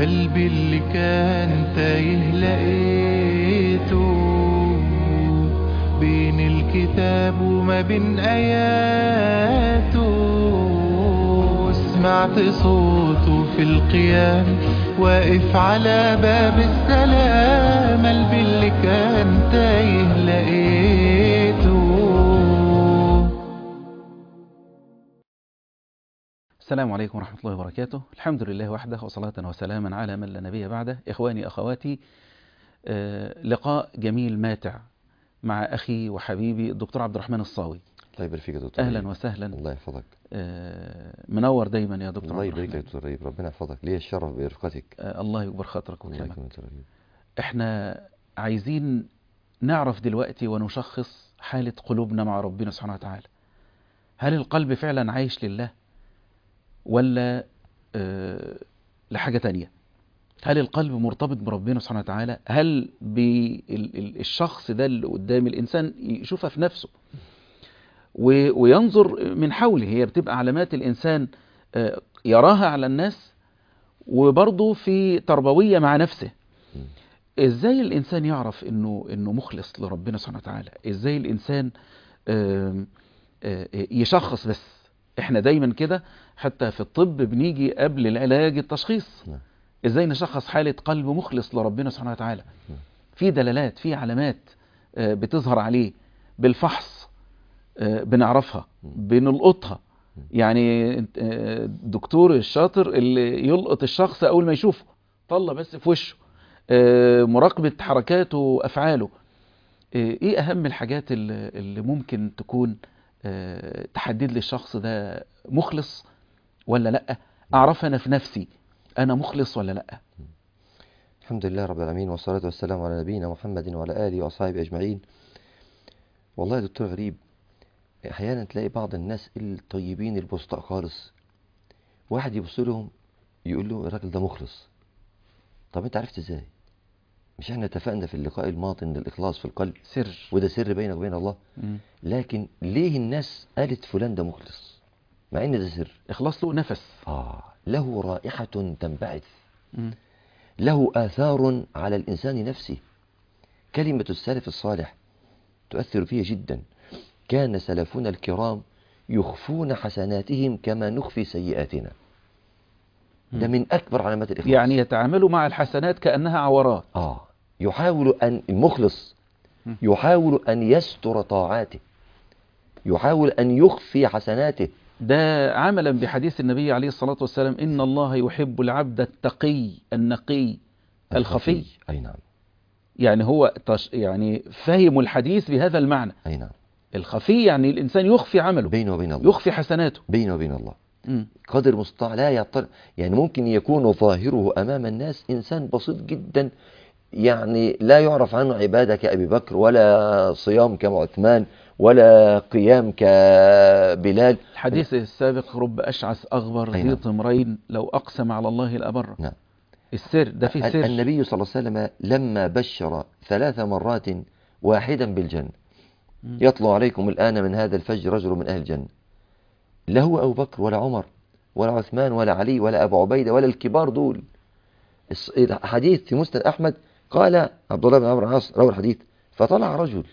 قلبي اللي كان تايه لقيته بين الكتاب وما بين آياته سمعت صوته في القيام واقف على باب السلام قلبي اللي كان تايه لقيته السلام عليكم ورحمة الله وبركاته الحمد لله وحده وصلاة وسلاما على من لا نبي بعده إخواني أخواتي آه، لقاء جميل ماتع مع أخي وحبيبي الدكتور عبد الرحمن الصاوي الله يبارك فيك يا دكتور أهلا رهيب. وسهلا الله يحفظك آه، منور دايما يا دكتور الله عبد يبارك لك يا الرحمن دكتور رهيب ربنا يحفظك لي الشرف برفقتك آه، الله يكبر خاطرك الله وكرمك يكرمك يا دكتور رهيب احنا عايزين نعرف دلوقتي ونشخص حالة قلوبنا مع ربنا سبحانه وتعالى هل القلب فعلا عايش لله ولا آه، لحاجة تانية هل القلب مرتبط بربنا سبحانه وتعالى هل بالشخص ده اللي قدام الإنسان يشوفها في نفسه و- وينظر من حوله هي بتبقى علامات الإنسان آه، يراها على الناس وبرضه في تربوية مع نفسه مم. ازاي الانسان يعرف انه انه مخلص لربنا سبحانه وتعالى ازاي الانسان آم، آه، يشخص بس احنا دايما كده حتى في الطب بنيجي قبل العلاج التشخيص نعم. ازاي نشخص حالة قلب مخلص لربنا سبحانه وتعالى نعم. في دلالات في علامات آه، بتظهر عليه بالفحص آه، بنعرفها بنلقطها يعني انت- آه، الدكتور الشاطر اللي يلقط الشخص اول ما يشوفه طلع بس في وشه آه، مراقبة حركاته وافعاله آه، ايه اهم الحاجات اللي اللي ممكن تكون آه، تحدد لي الشخص ده مخلص ولا لا اعرف انا في نفسي انا مخلص ولا لا الحمد لله رب العالمين والصلاة والسلام على نبينا محمد وعلى آله وأصحابه أجمعين والله يا دكتور غريب أحيانا تلاقي بعض الناس الطيبين البسطاء خالص واحد يبص لهم يقول له الراجل ده مخلص طب أنت عرفت إزاي؟ مش احنا اتفقنا في اللقاء الماضي ان الإخلاص في القلب سر وده سر بينك وبين الله مم. لكن ليه الناس قالت فلان ده مخلص مع ان ده سر اخلاص له نفس آه له رائحة تنبعث مم. له آثار على الإنسان نفسه كلمة السلف الصالح تؤثر فيه جدا كان سلفنا الكرام يخفون حسناتهم كما نخفي سيئاتنا ده مم. من أكبر علامات الإخلاص يعني يتعاملوا مع الحسنات كأنها عورات آه يحاول أن المخلص مم. يحاول أن يستر طاعاته يحاول أن يخفي حسناته ده عملا بحديث النبي عليه الصلاة والسلام إن الله يحب العبد التقي النقي الخفي أي نعم يعني هو تش يعني فهم الحديث بهذا المعنى أي نعم الخفي يعني الإنسان يخفي عمله بينه وبين الله يخفي حسناته بينه وبين الله مم. قدر المستطاع لا يطلع يعني ممكن يكون ظاهره أمام الناس إنسان بسيط جدا يعني لا يعرف عنه عبادة كأبي بكر ولا صيام كعثمان ولا قيام كبلال الحديث السابق رب أشعث أغبر أي ذي نعم. طمرين لو أقسم على الله لأبر نعم السر ده فيه ال- سر النبي صلى الله عليه وسلم لما بشر ثلاث مرات واحدا بالجنة مم. يطلع عليكم الآن من هذا الفجر رجل من أهل الجنة لا هو أبو بكر ولا عمر ولا عثمان ولا علي ولا أبو عبيدة ولا الكبار دول الص- الحديث في مسند أحمد قال عبد الله بن عمرو بن العاص روى الحديث فطلع رجل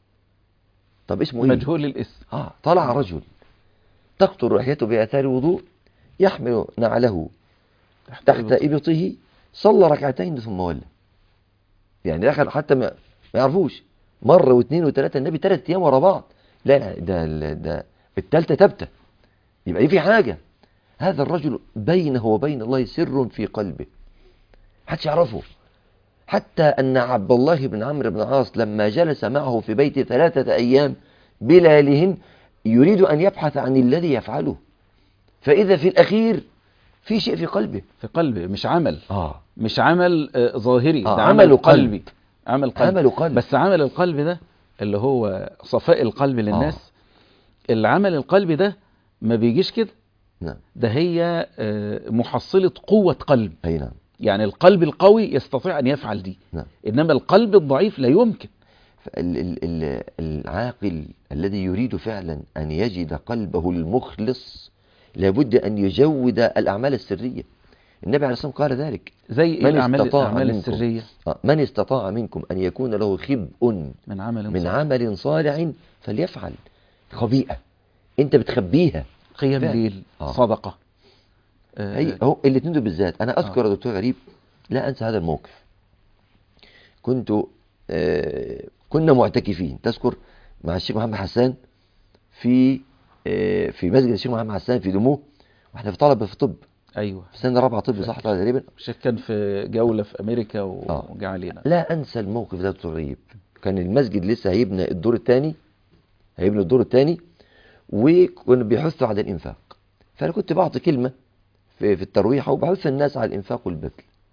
طب اسمه ايه؟ مجهول الاسم آه طلع رجل تقطر لحيته بآثار الوضوء يحمل نعله تحت إبط. إبطه صلى ركعتين ثم ولى يعني دخل حتى ما, ما يعرفوش مرة واثنين وثلاثة النبي ثلاث أيام ورا بعض لا لا ده ده, ده الثالثة ثابتة يبقى إيه في حاجة هذا الرجل بينه وبين الله سر في قلبه محدش يعرفه حتى أن عبد الله بن عمرو بن العاص لما جلس معه في بيته ثلاثة أيام بلالهن يريد أن يبحث عن الذي يفعله فإذا في الأخير في شيء في قلبه في قلبه مش عمل آه مش عمل آه، ظاهري آه، ده عمل عمل قلب. قلبي عمل قلب عمل قلب بس عمل القلب ده اللي هو صفاء القلب للناس العمل القلبي ده ما بيجيش كده نعم ده هي آه، محصلة قوة قلب أي نعم يعني القلب القوي يستطيع أن يفعل دي نعم إنما القلب الضعيف لا يمكن ال- ال- ال- العاقل الذي يريد فعلا أن يجد قلبه المخلص لابد أن يجود الأعمال السرية النبي عليه الصلاة والسلام قال ذلك زي ايه من الاعمال استطاع الاعمال منكم السريه آه، من استطاع منكم أن يكون له خبء من عمل من صالح. عمل صالح فليفعل خبيئة أنت بتخبيها قيام فعلا. ليل آه. صدقه آه، هي هو الاثنين دول بالذات انا اذكر يا دكتور غريب لا انسى هذا الموقف كنت آه كنا معتكفين تذكر مع الشيخ محمد حسان في آه في مسجد الشيخ محمد حسان في دموع واحنا في طلبه في طب ايوه في سنه رابعه طب صح ولا تقريبا الشيخ كان في جوله في امريكا آه. وجا علينا لا انسى الموقف ده يا دكتور غريب كان المسجد لسه هيبنى الدور الثاني هيبنى الدور الثاني وكنا بيحثوا على الانفاق فانا كنت بعطي كلمه في في الترويحه وبحث الناس على الانفاق والبذل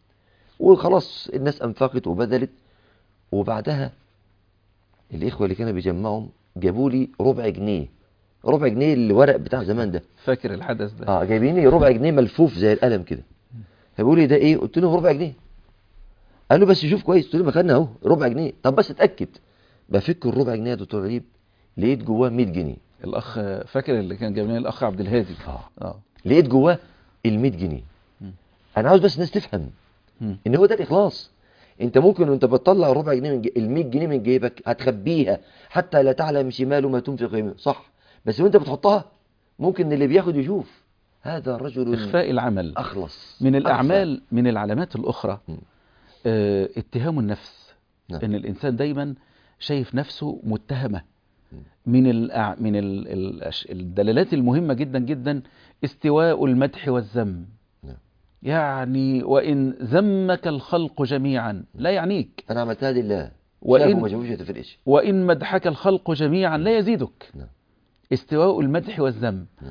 وخلاص الناس انفقت وبذلت وبعدها الاخوه اللي كانوا بيجمعهم جابوا لي ربع جنيه ربع جنيه الورق بتاع زمان ده فاكر الحدث ده اه جايبين لي ربع جنيه ملفوف زي القلم كده فبيقول لي ده ايه قلت لهم ربع جنيه قال له بس شوف كويس قلت له مكاننا اهو ربع جنيه طب بس اتاكد بفك الربع جنيه يا دكتور غريب لقيت جواه 100 جنيه الاخ فاكر اللي كان جايب لنا الاخ عبد الهادي اه اه لقيت جواه ال 100 جنيه مم. انا عاوز بس الناس تفهم مم. ان هو ده الاخلاص انت ممكن وانت بتطلع الربع جنيه من ال 100 جنيه من جيبك هتخبيها حتى لا تعلم شماله ما تنفق يمينه صح بس وانت بتحطها ممكن اللي بياخد يشوف هذا رجل اخفاء العمل اخلص من أخفى. الأعمال من العلامات الأخرى مم. آه، اتهام النفس نعم. إن الإنسان دايما شايف نفسه متهمة مم. من الأع... من ال... ال... الأش- الدلالات المهمة جدا جدا استواء المدح والذم نعم. يعني وإن ذمك الخلق جميعا لا يعنيك انا عملتها لله وإن- شافوا ما شافوش ما تفرقش وإن مدحك الخلق جميعا لا يزيدك نعم. استواء المدح والذم نعم.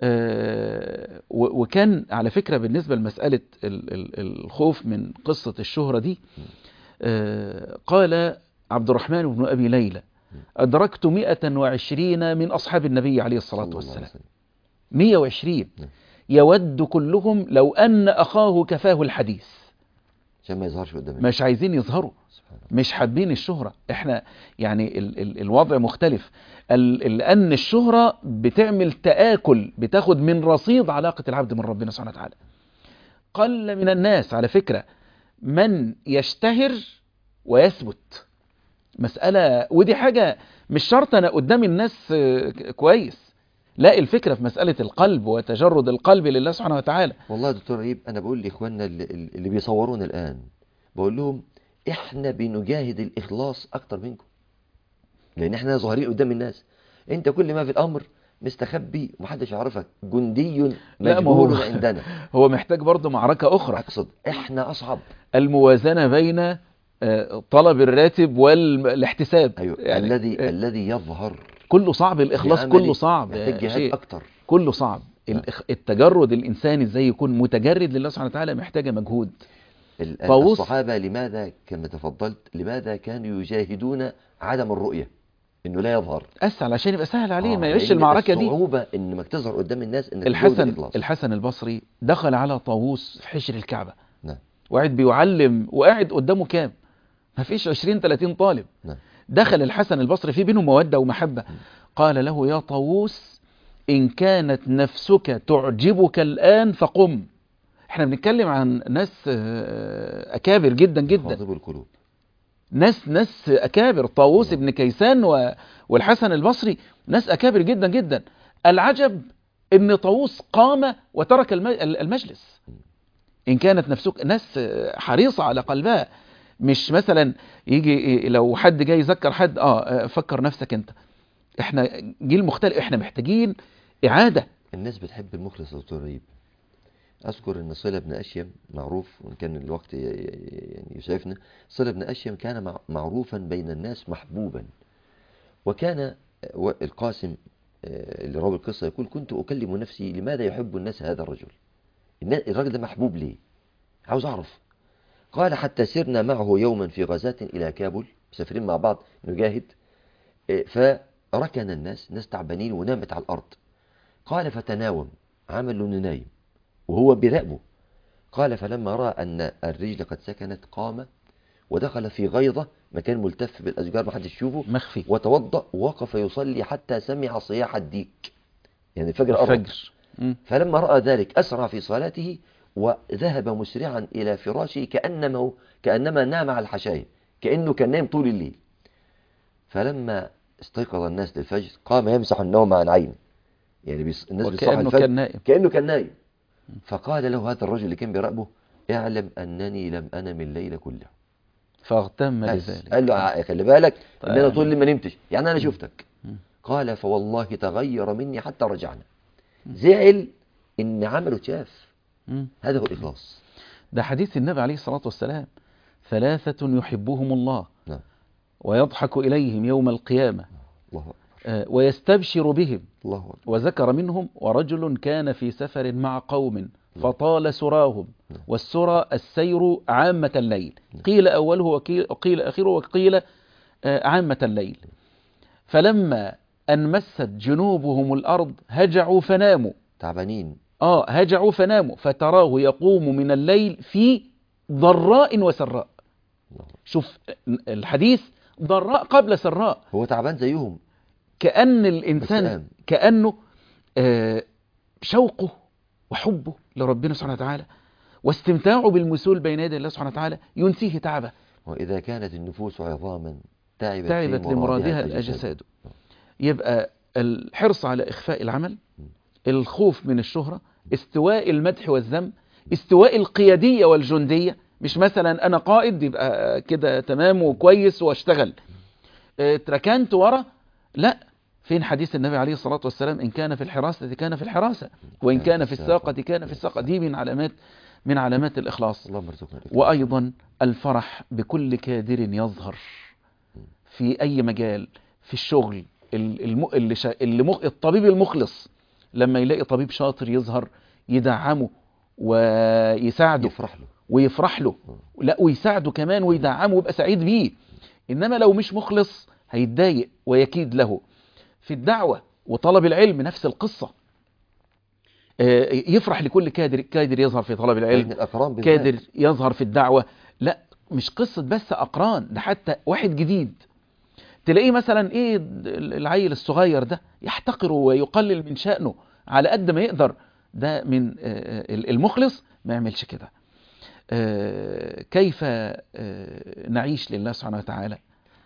آه، و- وكان على فكرة بالنسبة لمسألة ال- ال- الخوف من قصة الشهرة دي آه، قال عبد الرحمن بن أبي ليلى أدركت مئة وعشرين من أصحاب النبي عليه صلى الصلاة الله عليه والسلام وسلم. مئة وعشرين نعم. يود كلهم لو أن أخاه كفاه الحديث عشان ما يظهرش قدام الناس. مش عايزين يظهروا سبحان الله مش حابين الشهرة احنا يعني ال ال الوضع مختلف ال لأن الشهرة بتعمل تآكل بتاخد من رصيد علاقة العبد من ربنا سبحانه وتعالى قل من الناس على فكرة من يشتهر ويثبت مسألة ودي حاجة مش شرط أنا قدام الناس آه، كويس لا الفكرة في مسألة القلب وتجرد القلب لله سبحانه وتعالى والله يا دكتور عيب انا بقول لاخواننا اللي, اللي بيصورونا الان بقول لهم احنا بنجاهد الاخلاص اكتر منكم لان احنا ظاهرين قدام الناس انت كل ما في الامر مستخبي ومحدش يعرفك جندي لا، ما هو- مجهول عندنا هو محتاج برضه معركة أخرى اقصد احنا اصعب الموازنة بين آه، طلب الراتب والاحتساب ايوه يعني الذي آه، الذي يظهر كله صعب الإخلاص بعمل كله صعب محتاج يا جهاد شيخ اكتر كله صعب نعم. الإخ- التجرد الإنساني ازاي يكون متجرد لله سبحانه وتعالى محتاجة مجهود ال- طاووس- الصحابه لماذا كما تفضلت لماذا كانوا يجاهدون عدم الرؤيه انه لا يظهر أسهل عشان يبقى سهل عليه آه، ما يعيش لأن المعركة دي الصعوبة انك تظهر قدام الناس انك تزود الحسن الإخلاص. الحسن البصري دخل على طاووس في حجر الكعبة نعم وقاعد بيعلم وقاعد قدامه كام ما فيش 20 30 طالب نعم دخل الحسن البصري في بينهم مودة ومحبة قال له يا طاووس إن كانت نفسك تعجبك الآن فقم احنا بنتكلم عن ناس آه، أكابر جدا جدا خاطب القلوب ناس ناس أكابر طاووس بن كيسان و- والحسن البصري ناس أكابر جدا جدا العجب ان طاووس قام وترك الم- المجلس إن كانت نفسك ناس آه، حريصة على قلبها مش مثلا يجي لو حد جاي يذكر حد اه آه، فكر نفسك انت احنا جيل مختلف احنا محتاجين إعادة الناس بتحب المخلص يا دكتور ريب اذكر ان صلة بن اشيم معروف وان كان الوقت ي- ي- يعني يسعفنا صلة بن اشيم كان مع- معروفا بين الناس محبوبا وكان و- القاسم آه، اللي راوي القصة يقول كنت أكلم نفسي لماذا يحب الناس هذا الرجل النا- الراجل ده محبوب ليه عاوز أعرف قال حتى سرنا معه يوما في غزاة إلى كابل مسافرين مع بعض نجاهد آه، فركن الناس ناس تعبانين ونامت على الأرض قال فتناوم عمل له نايم وهو بيراقبه قال فلما رأى أن الرجل قد سكنت قام ودخل في غيضة مكان ملتف بالأشجار ما حدش يشوفه مخفي وتوضأ ووقف يصلي حتى سمع صياح الديك يعني الفجر قرب الفجر مم. فلما رأى ذلك أسرع في صلاته وذهب مسرعا إلى فراشه كأنما كأنما نام على الحشاية كأنه كان نايم طول الليل فلما استيقظ الناس للفجر قام يمسح النوم عن عينه يعني بيص... الناس بيصحوا وكأنه الفجر كان نائم كأنه كان نايم فقال له هذا الرجل اللي كان بيراقبه اعلم أنني لم أنم الليل كله فاغتم بس. بذلك قال له ع- خلي بالك ان انا طيب. طول الليل ما نمتش يعني انا شفتك مم. قال فوالله تغير مني حتى رجعنا زعل ان عمله اتشاف مم. هذا هو الاخلاص ده حديث النبي عليه الصلاة والسلام ثلاثة يحبهم الله نعم ويضحك إليهم يوم القيامة الله أكبر. آه، ويستبشر بهم الله أكبر. وذكر منهم ورجل كان في سفر مع قوم فطال سراهم والسرى السير عامة الليل قيل أوله وقيل وقيل آخره وقيل آه، عامة الليل فلما أن مست جنوبهم الأرض هجعوا فناموا تعبانين آه هجعوا فناموا فتراه يقوم من الليل في ضراء وسراء الله أكبر. شوف الحديث ضراء قبل سراء هو تعبان زيهم كأن بس الإنسان قام. كأنه آه، شوقه وحبه لربنا سبحانه وتعالى واستمتاعه بالمثول بين يدي الله سبحانه وتعالى ينسيه تعبه وإذا كانت النفوس عظاما تعبت, تعبت في لمرادها الأجساد. الأجساد يبقى الحرص على إخفاء العمل الخوف من الشهرة استواء المدح والذم استواء القيادية والجندية مش مثلا أنا قائد يبقى كده تمام وكويس واشتغل اه، اتركنت ورا لا فين حديث النبي عليه الصلاة والسلام إن كان في الحراسة كان في الحراسة وإن كان في الساقة كان في الساقة دي من علامات من علامات الإخلاص اللهم ارزقنا الإخلاص. وأيضا الفرح بكل كادر يظهر في أي مجال في الشغل ال- الم... اللي شا... اللي مخ... الطبيب المخلص لما يلاقي طبيب شاطر يظهر يدعمه ويساعده يفرح له ويفرح له لا ويساعده كمان ويدعمه ويبقى سعيد بيه إنما لو مش مخلص هيتضايق ويكيد له في الدعوة وطلب العلم نفس القصة آه، يفرح لكل كادر كادر يظهر في طلب العلم لأن الأقران بالذات كادر يظهر في الدعوة لا مش قصة بس أقران ده حتى واحد جديد تلاقيه مثلا ايه العيل الصغير ده يحتقره ويقلل من شأنه على قد ما يقدر ده من آه، المخلص ما يعملش كده آه، كيف آه، نعيش لله سبحانه وتعالى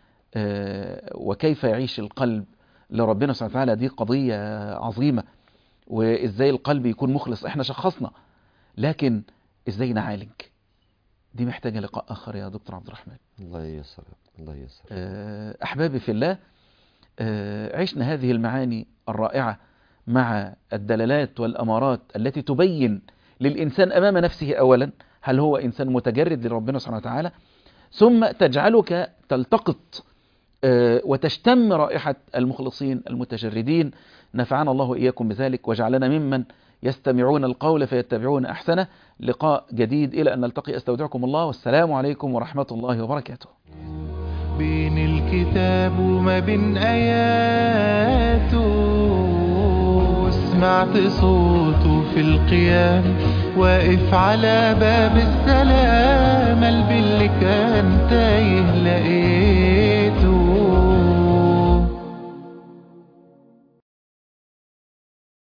آه، وكيف يعيش القلب لربنا سبحانه وتعالى دي قضية عظيمة وازاي القلب يكون مخلص احنا شخصنا لكن ازاي نعالج دي محتاجة لقاء آخر يا دكتور عبد الرحمن الله ييسر الله ييسر آه، أحبابي في الله آه، عشنا هذه المعاني الرائعة مع الدلالات والأمارات التي تبين للإنسان أمام نفسه أولا هل هو إنسان متجرد لربنا سبحانه وتعالى ثم تجعلك تلتقط آه، وتشتم رائحة المخلصين المتجردين نفعنا الله إياكم بذلك وجعلنا ممن يستمعون القول فيتبعون أحسنه لقاء جديد إلى أن نلتقي أستودعكم الله والسلام عليكم ورحمة الله وبركاته بين الكتاب وما بين آياته سمعت صوته في القيام واقف على باب السلام قلبي اللي كان تايه لقيته